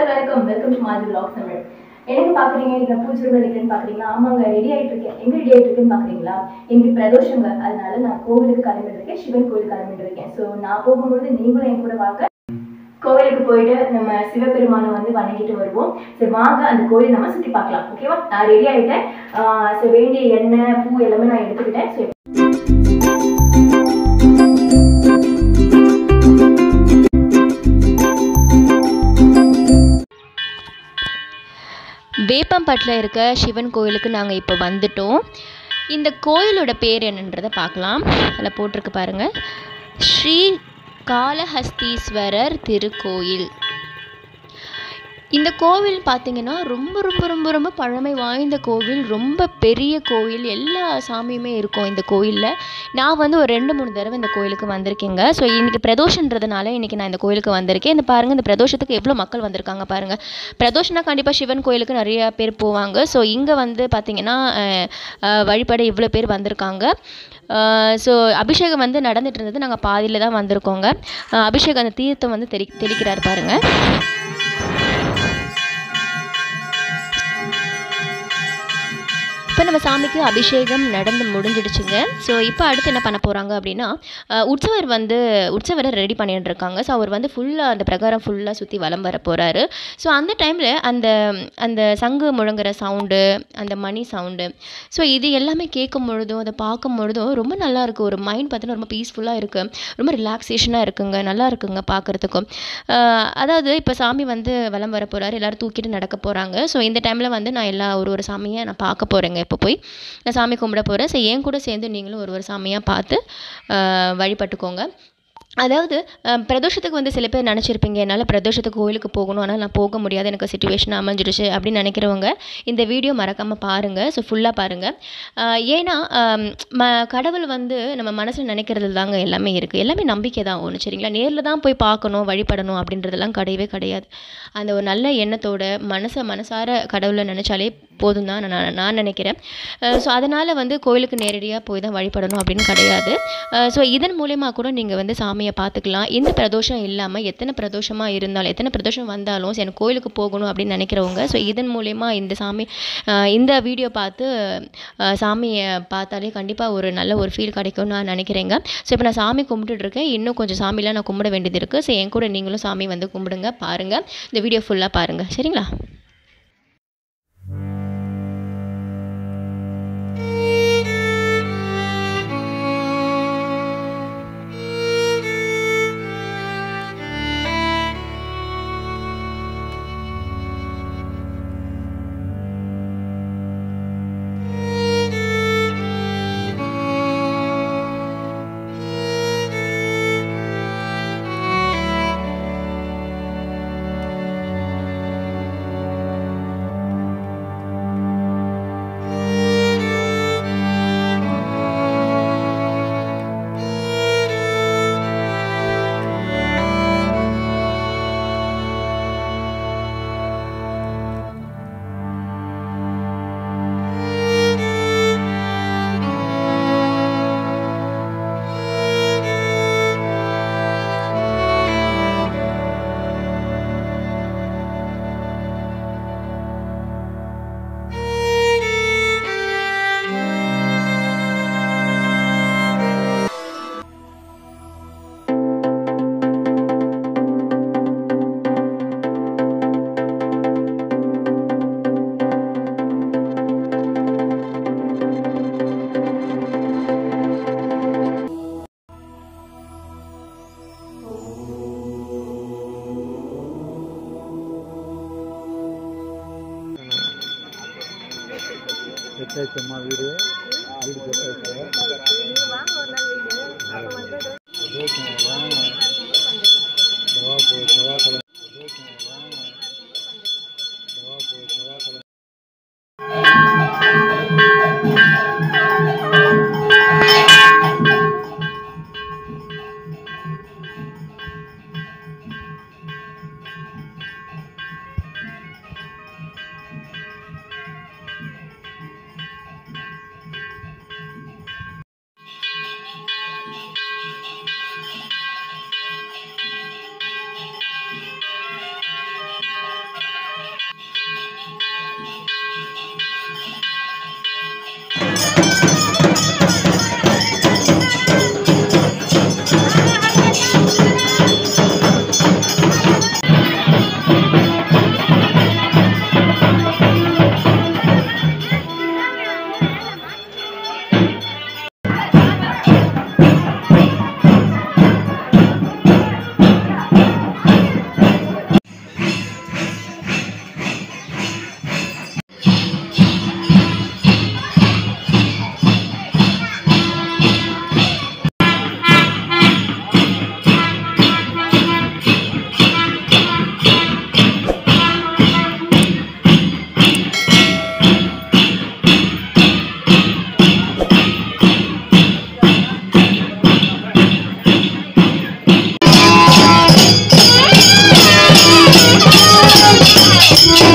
வணக்கம் welcome to மாதிரி blog Tamil எனக்கு பாக்குறீங்க நீங்க பூஜை ரூம்ல நிக்கிறேன்னு பாக்குறீங்களா ஆமாங்க ரெடி ஆயிட்டு இருக்கேன் எங்க ரெடி ஆயிட்டு இருக்கேன்னு பாக்குறீங்களா இன்னைக்கு பிரதோஷங்க அதனால நான் கோவிலுக்கு கிளம்பிட்டு இருக்கேன் சிவன் கோவில் கிளம்பிட்டு இருக்கேன் ஸோ நான் போகும்போது நீங்களும் என் கூட வாங்க கோவிலுக்கு போயிட்டு நம்ம சிவபெருமானை வந்து வணங்கிட்டு வருவோம் சரி வாங்க அந்த கோயில் நம்ம சுத்தி பார்க்கலாம் ஓகேவா நான் ரெடி ஆயிட்டேன் ஸோ வேண்டிய எண்ணெய் பூ எல்லாமே நான் எடுத்துக்கிட்டேன் ஸோ வேப்பம்பட்டில் இருக்க சிவன் கோயிலுக்கு நாங்கள் இப்போ வந்துட்டோம் இந்த கோயிலோட பேர் என்னன்றதை பார்க்கலாம் அதில் போட்டிருக்கு பாருங்கள் ஸ்ரீ காளஹஸ்தீஸ்வரர் திருக்கோயில் இந்த கோவில் பார்த்தீங்கன்னா ரொம்ப ரொம்ப ரொம்ப ரொம்ப பழமை வாய்ந்த கோவில் ரொம்ப பெரிய கோவில் எல்லா சாமியுமே இருக்கும் இந்த கோயிலில் நான் வந்து ஒரு ரெண்டு மூணு தடவை இந்த கோயிலுக்கு வந்திருக்கேங்க ஸோ இன்றைக்கி பிரதோஷன்றதுனால இன்றைக்கி நான் இந்த கோயிலுக்கு வந்திருக்கேன் இந்த பாருங்கள் இந்த பிரதோஷத்துக்கு எவ்வளோ மக்கள் வந்திருக்காங்க பாருங்கள் பிரதோஷம்னா கண்டிப்பாக சிவன் கோயிலுக்கு நிறைய பேர் போவாங்க ஸோ இங்கே வந்து பார்த்திங்கன்னா அஹ், அஹ், வழிபட இவ்வளோ பேர் வந்திருக்காங்க ஸோ அபிஷேகம் வந்து நடந்துட்டு இருந்தது நாங்கள் பாதியில் தான் வந்திருக்கோங்க அஹ், அபிஷேகம் அந்த தீர்த்தம் வந்து தெளி தெளிக்கிறார் பாருங்கள் இப்போ நம்ம சாமிக்கு அபிஷேகம் நடந்து முடிஞ்சிடுச்சுங்க ஸோ இப்போ அடுத்து என்ன பண்ண போகிறாங்க அப்படின்னா அஹ், உற்சவர் வந்து உற்சவரை ரெடி பண்ணிட்டு இருக்காங்க ஸோ அவர் வந்து ஃபுல்லாக அந்த பிரகாரம் ஃபுல்லாக சுற்றி வலம் வர போகிறாரு ஸோ அந்த டைமில் அந்த அந்த சங்கு முழங்குற சவுண்டு அந்த மணி சவுண்டு ஸோ இது எல்லாமே கேட்கும் பொழுதும் அதை பார்க்கும் பொழுதும் ரொம்ப நல்லா இருக்குது ஒரு மைண்ட் பார்த்தீங்கன்னா ரொம்ப பீஸ்ஃபுல்லாக இருக்குது ரொம்ப ரிலாக்ஸேஷனாக இருக்குங்க நல்லா இருக்குங்க பார்க்குறதுக்கும் அதாவது இப்போ சாமி வந்து வலம் வர போகிறாரு எல்லோரும் தூக்கிட்டு நடக்க போகிறாங்க ஸோ இந்த டைமில் வந்து நான் எல்லா ஒரு ஒரு சாமியை நான் பார்க்க போகிறேங்க இப்போ போய் நான் சாமி கும்பிட போகிறேன் ஸோ என் கூட சேர்ந்து நீங்களும் ஒரு ஒரு சாமியாக பார்த்து ஆஹ், வழிபட்டுக்கோங்க அதாவது அஹ், பிரதோஷத்துக்கு வந்து சில பேர் நினச்சிருப்பீங்க என்னால் பிரதோஷத்துக்கு கோயிலுக்கு போகணும் ஆனால் நான் போக முடியாது எனக்கு சுச்சுவேஷன் அமைஞ்சிடுச்சு அப்படின்னு நினைக்கிறவங்க இந்த வீடியோ மறக்காமல் பாருங்கள் ஸோ ஃபுல்லாக பாருங்கள் ஏன்னா ஆம், ம கடவுள் வந்து நம்ம மனசில் நினைக்கிறது தாங்க எல்லாமே இருக்குது எல்லாமே நம்பிக்கை தான் ஒன்று சரிங்களா நேரில் தான் போய் பார்க்கணும் வழிபடணும் அப்படின்றதெல்லாம் கிடையவே கிடையாது அந்த ஒரு நல்ல எண்ணத்தோட மனசை மனசார கடவுளை நினச்சாலே போதும் தான் நான் நான் நினைக்கிறேன் ஸோ அதனால் வந்து கோயிலுக்கு நேரடியாக போய் தான் வழிபடணும் அப்படின்னு கிடையாது ஸோ இதன் மூலயமா கூட நீங்கள் வந்து சாமியை பார்த்துக்கலாம் எந்த பிரதோஷம் இல்லாமல் எத்தனை பிரதோஷமாக இருந்தாலும் எத்தனை பிரதோஷம் வந்தாலும் சரி, எனக்கு கோயிலுக்கு போகணும் அப்படின்னு நினைக்கிறவங்க ஸோ இதன் மூலயமா இந்த சாமி அஹ், இந்த வீடியோ பார்த்து அஹ், சாமியை பார்த்தாலே கண்டிப்பாக ஒரு நல்ல ஒரு ஃபீல் கிடைக்கும்னு நான் நினைக்கிறேங்க ஸோ இப்போ நான் சாமி கும்பிட்டுட்டு இருக்கேன் இன்னும் கொஞ்சம் சாமிலாம் நான் கும்பிட வேண்டியது இருக்குது ஸோ என் கூட நீங்களும் சாமி வந்து கும்பிடுங்க பாருங்கள் இந்த வீடியோ ஃபுல்லாக பாருங்கள் சரிங்களா செட்டாச்சும்மா வீடு வீடு செட்டாச்சு வாங்க செவ்வா போய் செவ்வாய்க்கிழமை வாங்க செவ்வா போய் செவ்வாய்க்கிழமை Thank ஆ